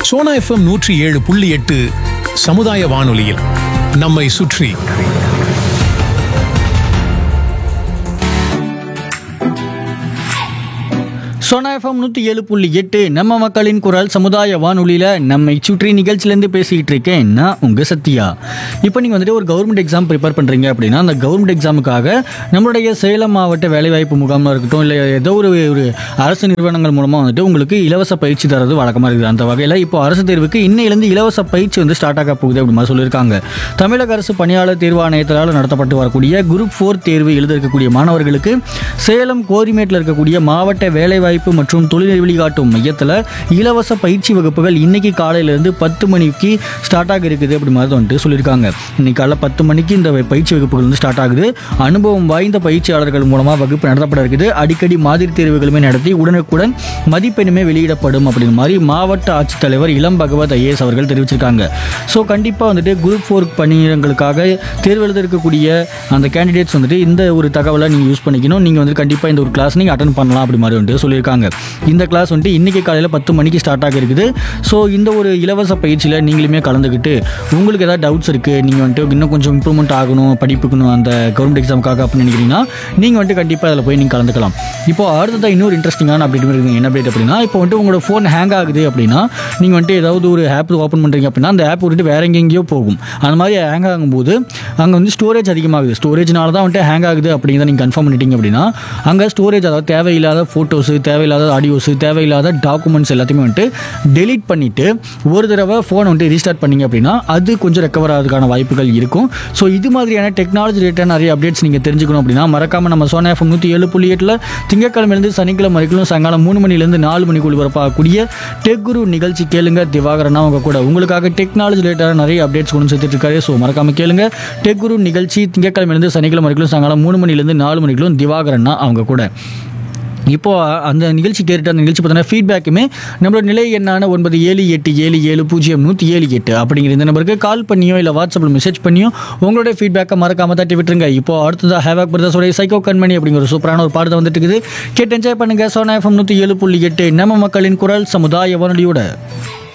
Sona FM நூற்றி ஏழு புள்ளி எட்டு சமுதாய வானொலியில் நம்மை சுற்றி சோனா எஃப்எம் நூற்றி ஏழு புள்ளி எட்டு நம்ம மக்களின் குரல் சமுதாய வானொலியில் நம்மை சுற்றி நிகழ்ச்சியிலேருந்து பேசிக்கிட்டு இருக்கேன் நான் உங்கள் சத்யா இப்போ நீங்கள் வந்துட்டு ஒரு கவர்மெண்ட் எக்ஸாம் ப்ரிப்பேர் பண்ணுறீங்க அப்படின்னா அந்த கவர்மெண்ட் எக்ஸாமுக்காக நம்மளுடைய சேலம் மாவட்ட வேலைவாய்ப்பு முகாமாக இருக்கட்டும் இல்லை ஏதோ ஒரு ஒரு அரசு நிறுவனங்கள் மூலமாக வந்துட்டு உங்களுக்கு இலவச பயிற்சி தரது வழக்கமாக இருக்குது அந்த வகையில் இப்போ அரசு தேர்வுக்கு இன்னையிலேருந்து இலவச பயிற்சி வந்து ஸ்டார்ட் ஆக போகுது அப்படி மாதிரி சொல்லியிருக்காங்க தமிழக அரசு பணியாளர் தேர்வு ஆணையத்தால் நடத்தப்பட்டு வரக்கூடிய குரூப் ஃபோர் தேர்வு எழுத இருக்கக்கூடிய மாணவர்களுக்கு சேலம் கோரிமேட்டில் இருக்கக்கூடிய மாவட்ட வேலைவாய்ப்பு மற்றும் தொழில் வழிகாட்டும் மையத்தில் இலவச பயிற்சி வகுப்புகள் இன்னைக்கு காலையிலேருந்து பத்து மணிக்கு ஸ்டார்ட் ஆக இருக்குது அப்படி மாதிரி வந்துட்டு சொல்லியிருக்காங்க இன்னைக்கு காலைல பத்து மணிக்கு இந்த பயிற்சி வகுப்புகள் வந்து ஸ்டார்ட் ஆகுது அனுபவம் வாய்ந்த பயிற்சியாளர்கள் மூலமாக வகுப்பு நடத்தப்பட இருக்குது அடிக்கடி மாதிரி தேர்வுகளுமே நடத்தி உடனுக்குடன் மதிப்பெண்ணுமே வெளியிடப்படும் அப்படிங்கிற மாதிரி மாவட்ட ஆட்சித்தலைவர் இளம் பகவத் ஐஏஎஸ் அவர்கள் தெரிவிச்சிருக்காங்க ஸோ கண்டிப்பாக வந்துட்டு குரூப் ஃபோர் பணியிடங்களுக்காக தேர்வு எழுத இருக்கக்கூடிய அந்த கேண்டிடேட்ஸ் வந்துட்டு இந்த ஒரு தகவலை நீங்கள் யூஸ் பண்ணிக்கணும் நீங்கள் வந்து கண்டிப்பாக இந்த ஒரு கிளாஸ் நீங்கள் அட்டன் பண்ணலாம் அப்படி மாதிரி வந்துட்டு சொல்லியிருக்காங்க இந்த கிளாஸ் வந்துட்டு இன்றைக்கி காலையில் பத்து மணிக்கு ஸ்டார்ட் ஆக இருக்குது ஸோ இந்த ஒரு இலவச பயிற்சியில் நீங்களுமே கலந்துக்கிட்டு உங்களுக்கு ஏதாவது டவுட்ஸ் இருக்குது நீங்கள் வந்துட்டு இன்னும் கொஞ்சம் இம்ப்ரூவ்மெண்ட் ஆகணும் படிப்புக்கணும் அந்த கவர்மெண்ட் எக்ஸாமுக்காக அப்படின்னு நினைக்கிறீங்கன்னா நீங்கள் வந்துட்டு கண்டிப்பாக அதில் போய் நீங்கள் கலந்துக்கலாம் இப்போ அடுத்ததாக இன்னொரு இன்ட்ரெஸ்டிங்கான அப்டேட் இருக்குது என்ன அப்டேட் அப்படின்னா இப்போ வந்துட்டு உங்களோட ஃபோன் ஹேங் ஆகுது அப்படின்னா நீங்கள் வந்துட்டு ஏதாவது ஒரு ஆப் ஓப்பன் பண்ணுறீங்க அப்படின்னா அந்த ஆப் வந்துட்டு வேற எங்கெங்கேயோ போகும் அந்த மாதிரி ஹேங் ஆகும்போது அங்கே வந்து ஸ்டோரேஜ் அதிகமாகுது ஸ்டோரேஜ்னால தான் வந்துட்டு ஹேங் ஆகுது அப்படிங்கிறத நீங்கள் கன்ஃபார்ம் பண்ணிட்டீங்க அப்படின்னா அங்கே ஸ்டோரேஜ் அதாவது தேவையில்லாத ஃபோட்டோஸு தேவையில்லாத ஆடியோஸு தேவையில்லாத டாக்குமெண்ட்ஸ் எல்லாத்தையுமே வந்துட்டு டெலீட் பண்ணிவிட்டு ஒரு தடவை ஃபோனை வந்துட்டு ரீஸ்டார்ட் பண்ணீங்க அப்படின்னா அது கொஞ்சம் ரெக்கவர் ஆகிறதுக்கான வாய்ப்புகள் இருக்கும் ஸோ இது மாதிரியான டெக்னாலஜி ரிலேட்டட் நிறைய அப்டேட்ஸ் நீங்கள் தெரிஞ்சுக்கணும் அப்படின்னா மறக்காமல் நம்ம சோனா எஃப்எம் நூற்றி ஏழு புள்ளி எட்டில் திங்கக்கிழமையிலேருந்து சனிக்கிழமை வரைக்கும் சாயங்காலம் மூணு மணிலேருந்து நாலு மணிக்கு ஒளிபரப்பாகக்கூடிய டெக் குரு நிகழ்ச்சி கேளுங்க திவாகரனா அவங்க கூட உங்களுக்காக டெக்னாலஜி ரிலேட்டடாக நிறைய அப்டேட்ஸ் கொண்டு சேர்த்துட்டு இருக்காரு ஸோ மறக்காம கேளுங்க டெக் குரு நிகழ்ச்சி திங்கக்கிழமையிலேருந்து சனிக்கிழமை வரைக்கும் சாயங்காலம் மூணு மணிலேருந்து நாலு மணிக்கும் திவாகரனா அவங்க கூட இப்போ அந்த நிகழ்ச்சி கேட்டுட்டு அந்த நிகழ்ச்சி பார்த்தோன்னா ஃபீட்பேக்குமே நம்மளோட நிலை எண்ணான ஒன்பது ஏழு எட்டு ஏழு ஏழு பூஜ்ஜியம் நூற்றி ஏழு எட்டு அப்படிங்கிற இந்த நம்பருக்கு கால் பண்ணியோ இல்லை வாட்ஸ்அப்பில் மெசேஜ் பண்ணியோ உங்களோட ஃபீட்பேக்கை மறக்காம தட்டி விட்டுருங்க இப்போ அடுத்ததாக ஹேவாக் பிரதர்ஸோடைய சைக்கோ கண்மணி அப்படிங்கிற ஒரு சூப்பரான ஒரு பாடத்தை வந்துட்டு இருக்குது கேட்டு என்ஜாய் பண்ணுங்க சோனா எஃப்எம் நூற்றி ஏழு புள்ளி எட்டு நம்ம மக்களின் குரல் சமுதாய வானொலியோட